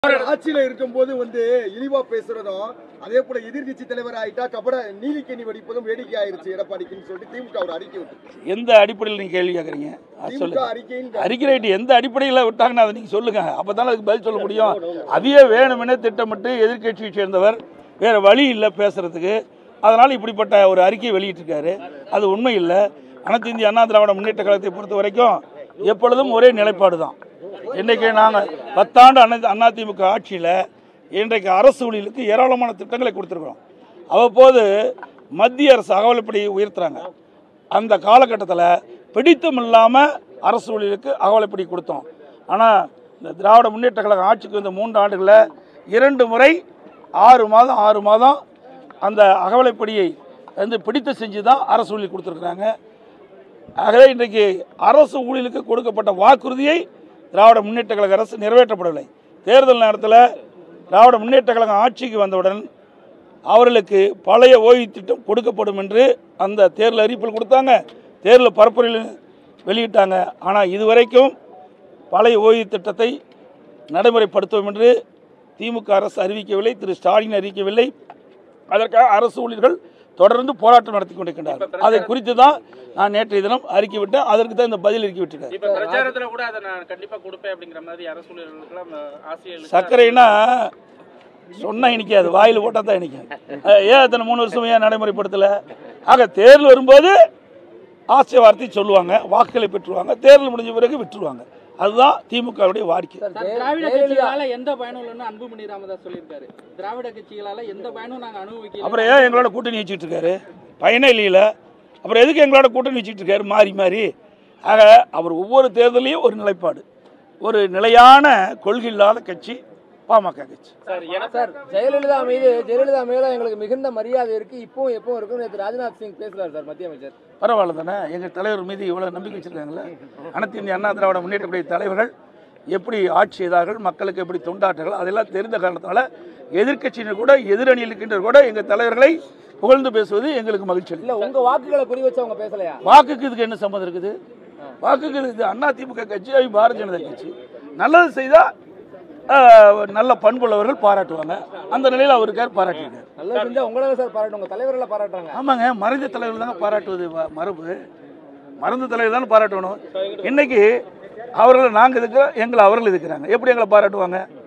ஆட்சியில இருக்கும்போது வந்து இழிவா பேசுறதும் அதே போல எதிர்க்கட்சி தலைவர் ஆயிட்டா கபட நீலிக்கண்ணி வடிப்பதும் வேடிக்கை ஆயிருச்சு எடப்பாடிக்குன்னு சொல்லிட்டு திமுக ஒரு அறிக்கை விட்டு எந்த அடிப்படையில் நீங்க கேள்வி கேட்குறீங்க அது திமுக சொல்லுங்க அறிக்கையில் அறிக்கை ரைட்டு எந்த அடிப்படையில் விட்டாங்கன்னு அதை நீங்கள் சொல்லுங்க அப்போ தானே அதுக்கு பதில் சொல்ல முடியும் அதையே வேணுமெனே திட்டமிட்டு எதிர்க்கட்சியை சேர்ந்தவர் வேற வழி இல்லை பேசுறதுக்கு அதனால் இப்படிப்பட்ட ஒரு அறிக்கையை வெளியிட்டிருக்காரு அது உண்மை இல்லை அனைத்து இந்திய அண்ணா திராவிட முன்னேற்ற கழகத்தை பொறுத்த வரைக்கும் எப்பொழுதும் ஒரே நிலைப்பாடு தான் இன்றைக்கு நாங்கள் பத்தாண்டு அண்ணா அதிமுக ஆட்சியில் இன்றைக்கு அரசு ஊழியர்களுக்கு ஏராளமான திட்டங்களை கொடுத்துருக்குறோம் அவ்வப்போது மத்திய அரசு அகவலைப்படி உயர்த்துறாங்க அந்த காலகட்டத்தில் பிடித்தம் இல்லாமல் அரசு ஊழியர்களுக்கு அகவலைப்படி கொடுத்தோம் ஆனால் இந்த திராவிட முன்னேற்ற கழகம் ஆட்சிக்கு வந்த மூன்று ஆண்டுகளில் இரண்டு முறை ஆறு மாதம் ஆறு மாதம் அந்த அகவலைப்படியை வந்து பிடித்து செஞ்சு தான் அரசு ஊழியர் கொடுத்துருக்குறாங்க ஆகவே இன்றைக்கு அரசு ஊழியர்களுக்கு கொடுக்கப்பட்ட வாக்குறுதியை திராவிட முன்னேற்ற கழக அரசு நிறைவேற்றப்படவில்லை தேர்தல் நேரத்தில் திராவிட முன்னேற்ற கழகம் ஆட்சிக்கு வந்தவுடன் அவர்களுக்கு பழைய ஓய்வு திட்டம் கொடுக்கப்படும் என்று அந்த தேர்தல் அறிவிப்பில் கொடுத்தாங்க தேர்தல் பரப்புரையில் வெளியிட்டாங்க ஆனால் இதுவரைக்கும் பழைய ஓய்வு திட்டத்தை நடைமுறைப்படுத்துவோம் என்று திமுக அரசு அறிவிக்கவில்லை திரு ஸ்டாலின் அறிவிக்கவில்லை அதற்காக அரசு ஊழியர்கள் தொடர்ந்து போராட்டம் நடத்தி கொண்டிருக்கின்றார்கள் அதை குறித்து தான் நான் நேற்றைய தினம் அறிக்கை விட்டேன் அதற்கு தான் இந்த பதில் அறிக்கை விட்டுருக்கேன் இப்ப பிரச்சாரத்துல கூட அதை நான் கண்டிப்பா கொடுப்பேன் அப்படிங்கிற மாதிரி அரசு ஊழியர்களுக்கெல்லாம் ஆசிரியர்களுக்கு சர்க்கரைனா சொன்னா இனிக்காது வாயில் போட்டால் தான் இனிக்கும் அஹ் ஏன் இத்தனை மூணு வருஷம் ஏன் நடைமுறைப்படுத்தல ஆக தேர்தல் வரும்போது ஆசை வார்த்தை சொல்லுவாங்க வாக்குகளை பெற்றுருவாங்க தேர்தல் முடிஞ்ச பிறகு விட்டுருவாங்க அதுதான் திமுகவுடைய வாடிக்கை சார், திராவிட கட்சிகளால எந்த பயனும் இல்லைன்னு அன்புமணி ராமதாஸ் சொல்லியிருக்காரு திராவிட கட்சிகளால எந்த பயனும் நாங்க அனுபவிக்கல அப்புறம் ஏன் எங்களோட கூட்டணி வச்சுட்டு இருக்காரு பயனே இல்லையில அப்புறம் எதுக்கு எங்களோட கூட்டணி வச்சுட்டு இருக்காரு மாறி மாறி ஆக அவர் ஒவ்வொரு தேர்தலையும் ஒரு நிலைப்பாடு ஒரு நிலையான கொள்கை இல்லாத கட்சி பாமக கட்சி சார் எனக்கு சார் ஜெயலலிதா மீது ஜெயலலிதா மீது எங்களுக்கு மிகுந்த மரியாதை இருக்கு இப்பவும் எப்பவும் இருக்கும் நேற்று ராஜ்நாத் சிங் பேசுறாரு சார் மத்திய அமைச்சர் பரவாயில்ல தானே எங்கள் தலைவர் மீது இவ்வளோ நம்பிக்கை வச்சுருக்காங்களே அனைத்து இந்திய அண்ணா திராவிட முன்னேற்றக்கூடிய தலைவர்கள் எப்படி ஆட்சி செய்தார்கள் மக்களுக்கு எப்படி தொண்டாற்றுகள் அதெல்லாம் தெரிந்த காரணத்தால் எதிர்க்கட்சியினர் கூட எதிரணியில் இருக்கின்ற கூட எங்கள் தலைவர்களை புகழ்ந்து பேசுவது எங்களுக்கு மகிழ்ச்சி அளிக்கும். இல்ல உங்க வாக்குகளை குறி வச்சு அவங்க பேசலையா வாக்குக்கு இதுக்கு என்ன சம்மந்தம் இருக்குது வாக்குக்கு இது அண்ணா திமுக கட்சி அவங்க பாரதிய ஜனதா கட்சி நல்லது செய்தால் நல்ல பண்புள்ளவர்கள் பாராட்டுவாங்க அந்த நிலையில் அவர் இருக்கார் பாராட்டியிருக்கார் நல்லா செஞ்சா உங்களால சார் பாராட்டு உங்க தலைவர்களை பாராட்டுறாங்க ஆமாங்க மறைந்த தலைவர் தாங்க பாராட்டுவது வ- மரபு மறந்த தலைவர் தானே பாராட்டணும் இன்னைக்கு அவர்கள் நாங்கள் இருக்கிறோம் எங்களை அவர்கள் இருக்கிறாங்க எப்படி எங்களை பாராட்டுவாங்க